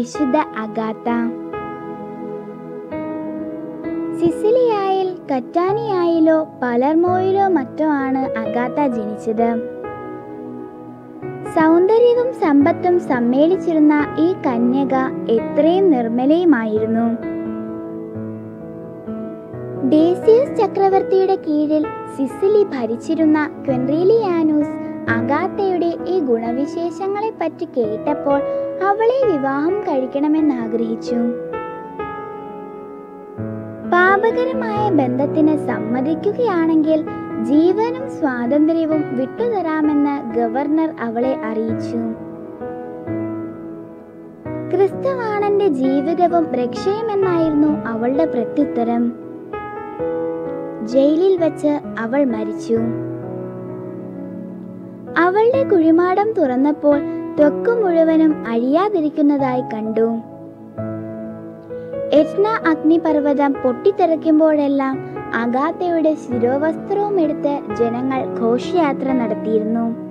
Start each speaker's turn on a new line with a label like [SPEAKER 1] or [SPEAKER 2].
[SPEAKER 1] വിശുദ്ധ അഗാത്ത സിസിലിയായിൽ കറ്റാനിയായിലോ പലർമോയിലോ മറ്റോ ആണ് അഗാത്ത ജനിച്ചത് സൗന്ദര്യവും സമ്പത്തും സമ്മേളിച്ചിരുന്ന ഈ കന്യക എത്രയും നിർമ്മലയുമായിരുന്നു ഡേസിയസ് ചക്രവർത്തിയുടെ കീഴിൽ സിസിലി ഭരിച്ചിരുന്ന ക്വെൻട്രീലിയാനൂസ് അഗാത്തയുടെ ഈ ഗുണവിശേഷങ്ങളെ പറ്റി കേട്ടപ്പോൾ അവളെ വിവാഹം കഴിക്കണമെന്ന് ആഗ്രഹിച്ചു പാപകരമായ ബന്ധത്തിന് സമ്മതിക്കുകയാണെങ്കിൽ ജീവനും സ്വാതന്ത്ര്യവും വിട്ടുതരാമെന്ന് ഗവർണർ അവളെ അറിയിച്ചു ക്രിസ്തുവാണന്റെ ജീവിതവും രക്ഷയുമെന്നായിരുന്നു അവളുടെ പ്രത്യുത്തരം ജയിലിൽ വെച്ച് അവൾ മരിച്ചു അവളുടെ കുഴിമാടം തുറന്നപ്പോൾ ത്വക്ക് മുഴുവനും അഴിയാതിരിക്കുന്നതായി കണ്ടു എറ്റ്ന അഗ്നിപർവ്വതം പൊട്ടിത്തെറിക്കുമ്പോഴെല്ലാം അഗാത്തയുടെ ശിരോവസ്ത്രവും എടുത്ത് ജനങ്ങൾ ഘോഷയാത്ര നടത്തിയിരുന്നു